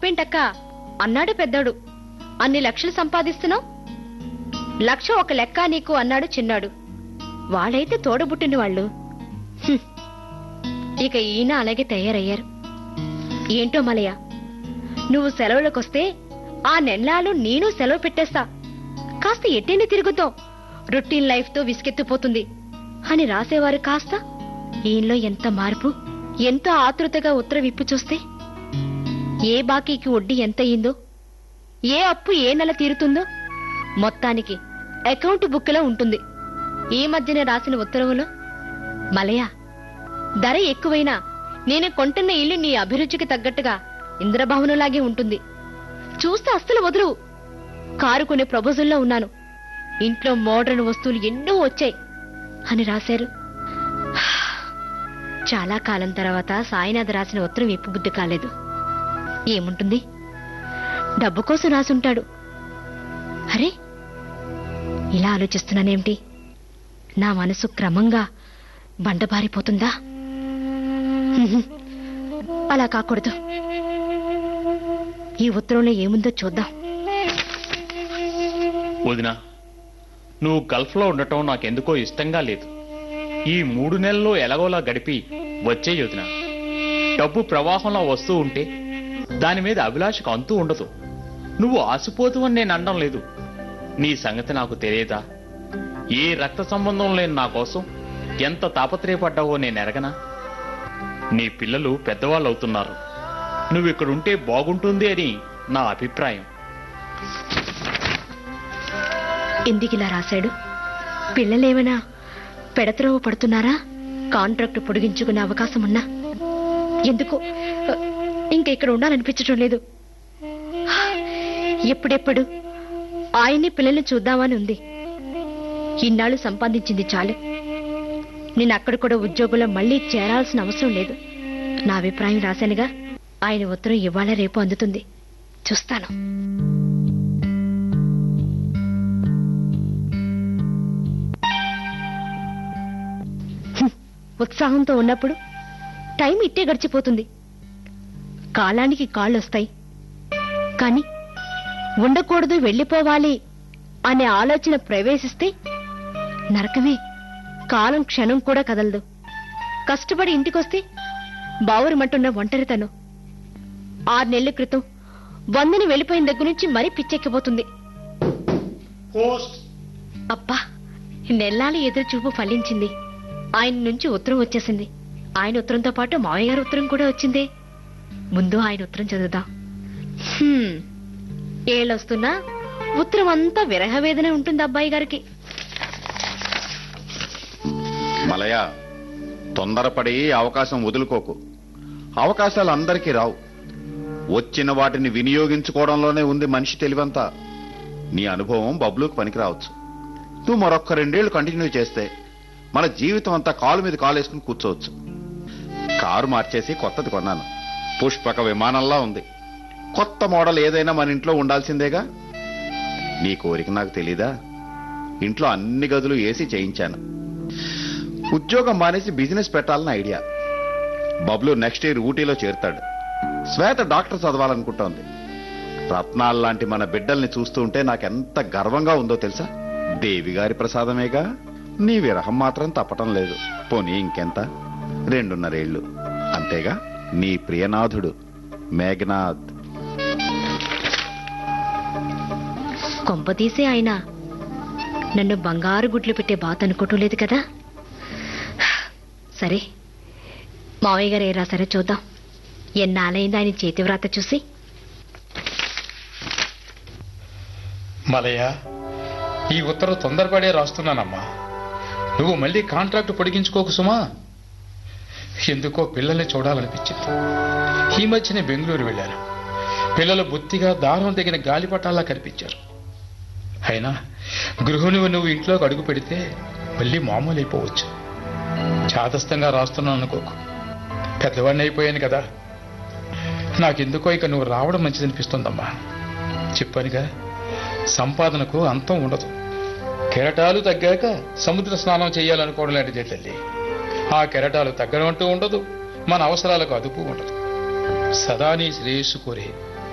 అప్పేంటక్క అన్నాడు పెద్దోడు అన్ని లక్షలు సంపాదిస్తున్నావు లక్ష ఒక లెక్క నీకు అన్నాడు చిన్నాడు వాళ్ళైతే తోడబుట్టిన వాళ్ళు హ్మ్. ఇక ఈయన అలాగే తయారయ్యారు ఏంటో మలయ నువ్వు సెలవులకొస్తే ఆ నెల్లాలు నేను సెలవు పెట్టేస్తా కాస్త ఎట్టేని తిరుగుతాం రొటీన్ లైఫ్ తో విసుకెత్తిపోతుంది అని రాసేవారు కాస్త ఈయనలో ఎంత మార్పు ఎంత ఆతృతగా ఉత్తరం విప్పి చూస్తే ఏ బాకీకి వడ్డీ ఎంత అయిందో ఏ అప్పు ఏ నెల తీరుతుందో మొత్తానికి అకౌంట్ బుక్లో ఉంటుంది ఈ మధ్యన రాసిన ఉత్తర్వులో మలయ ధర ఎక్కువైనా నేను కొంటున్న ఇల్లు నీ అభిరుచికి తగ్గట్టుగా ఇంద్రభవనంలాగే ఉంటుంది చూస్తే అస్సలు వదులు కారు కొనే ప్రపోజల్లో ఉన్నాను ఇంట్లో మోడర్న్ వస్తువులు ఎన్నో వచ్చాయి అని రాశారు చాలా కాలం తర్వాత సాయినాథ్ రాసిన ఉత్తరం ఎప్పు బుద్ధి కాలేదు ఏముంటుంది డబ్బు కోసం రాసుంటాడు అరే ఇలా ఆలోచిస్తున్నానేమిటి నా మనసు క్రమంగా బండబారిపోతుందా హ్మ్. అలా కాకూడదు ఈ ఉత్తరంలో ఏముందో చూద్దాం వదిన నువ్వు గల్ఫ్లో ఉండటం నాకెందుకో ఇష్టంగా లేదు ఈ మూడు నెలల్లో ఎలాగోలా గడిపి వచ్చే వదిన డబ్బు ప్రవాహంలో వస్తూ ఉంటే దాని మీద అభిలాషకు అంతూ ఉండదు నువ్వు ఆసిపోతూ అని నేను అనడం లేదు నీ సంగతి నాకు తెలియదా ఏ రక్త సంబంధం లేని నా కోసం ఎంత తాపత్రయపడ్డావో నేను ఎరగనా నీ పిల్లలు పెద్దవాళ్ళు అవుతున్నారు నువ్వు ఇక్కడ ఉంటే బాగుంటుంది అని నా అభిప్రాయం ఎందుకు ఇలా రాశాడు పిల్లలేమైనా పెడత్రోవ పడుతున్నారా కాంట్రాక్ట్ పొడిగించుకునే అవకాశం ఉన్నా ఎందుకు ఇంక ఇక్కడ ఉండాలనిపించడం లేదు ఎప్పుడెప్పుడు ఆయన్ని పిల్లల్ని చూద్దామని ఉంది ఇన్నాళ్ళు సంపాదించింది చాలు నేను అక్కడ కూడా ఉద్యోగంలో మళ్ళీ చేరాల్సిన అవసరం లేదు నా అభిప్రాయం రాశానుగా ఆయన ఉత్తరం ఇవాళ రేపు అందుతుంది చూస్తాను హ్మ్. ఉత్సాహంతో ఉన్నప్పుడు టైం ఇట్టే గడిచిపోతుంది కాలానికి కాళ్ళొస్తాయి కాని ఉండకూడదు వెళ్ళిపోవాలి అనే ఆలోచన ప్రవేశిస్తే నరకమే కాలం క్షణం కూడా కదలదు కష్టపడి ఇంటికొస్తే బావురమంటున్న ఒంటరితనం ఆరు నెలల క్రితం వందని వెళ్ళిపోయిన దగ్గర నుంచి మరీ పిచ్చెక్కిపోతుంది అబ్బా నెల్లాలి ఎదురు చూపు ఫలించింది ఆయన నుంచి ఉత్తరం వచ్చేసింది ఆయన ఉత్తరంతో పాటు మావయ్య గారి ఉత్తరం కూడా వచ్చిందే ముందు ఆయన ఉత్తరం చదువుదాం హ్మ్. ఏళ్ళొస్తున్నా ఉత్తరం అంతా విరహ వేదన ఉంటుంది అబ్బాయి గారికి మలయ తొందరపడి అవకాశం వదులుకోకు అవకాశాలు అందరికీ రావు వచ్చిన వాటిని వినియోగించుకోవడంలోనే ఉంది మనిషి తెలివంతా నీ అనుభవం బబ్లుకు పనికి రావచ్చు నువ్వు మరొక్క రెండేళ్లు కంటిన్యూ చేస్తే మన జీవితం అంతా కాలు మీద కాలు వేసుకుని కూర్చోవచ్చు కారు మార్చేసి కొత్తది కొన్నాను పుష్పక విమానంలా ఉంది కొత్త మోడల్ ఏదైనా మన ఇంట్లో ఉండాల్సిందేగా నీ కోరిక నాకు తెలీదా ఇంట్లో అన్ని గదులు ఏసీ చేయించాను ఉద్యోగం మానేసి బిజినెస్ పెట్టాలని ఐడియా బబ్లు నెక్స్ట్ ఇయర్ ఊటీలో చేరుతాడు శ్వేత డాక్టర్ చదవాలనుకుంటోంది రత్నాలు లాంటి మన బిడ్డల్ని చూస్తూ ఉంటే నాకెంత గర్వంగా ఉందో తెలుసా దేవి గారి ప్రసాదమేగా నీ విరహం మాత్రం తప్పటం లేదు పోనీ ఇంకెంత రెండున్నరేళ్లు అంతేగా నీ ప్రియనాథుడు మేఘనాథ్ కొంపతీసే ఆయన నన్ను బంగారు గుడ్లు పెట్టే బాత అనుకోవటం లేదు కదా సరే మావయ్య గారు ఏ రాసారో చూద్దాం ఎన్నాళ్ళైంది ఆయన చేతి వ్రాత చూసి మలయ ఈ ఉత్తరం తొందరపడే రాస్తున్నానమ్మా నువ్వు మళ్ళీ కాంట్రాక్ట్ పొడిగించుకోకు సుమా ఎందుకో పిల్లల్ని చూడాలనిపించింది ఈ మధ్యనే బెంగళూరు వెళ్ళాను పిల్లలు బొత్తిగా దారం తగిన గాలిపటాల్లా కనిపించారు అయినా గృహిణివి నువ్వు ఇంట్లోకి అడుగు పెడితే మళ్ళీ మామూలు అయిపోవచ్చు చాదస్తంగా రాస్తున్నాను అనుకోకు పెద్దవాడిని అయిపోయాను కదా నాకెందుకో ఇక నువ్వు రావడం మంచిదనిపిస్తుందమ్మా చెప్పానుగా సంపాదనకు అంతం ఉండదు కెరటాలు తగ్గాక సముద్ర స్నానం చేయాలనుకోవడం లాంటిదే తల్లి ఆ కెరటాలు తగ్గడం అంటూ ఉండదు మన అవసరాలకు అదుపు ఉండదు సదా నీ శ్రేయస్సు కోరే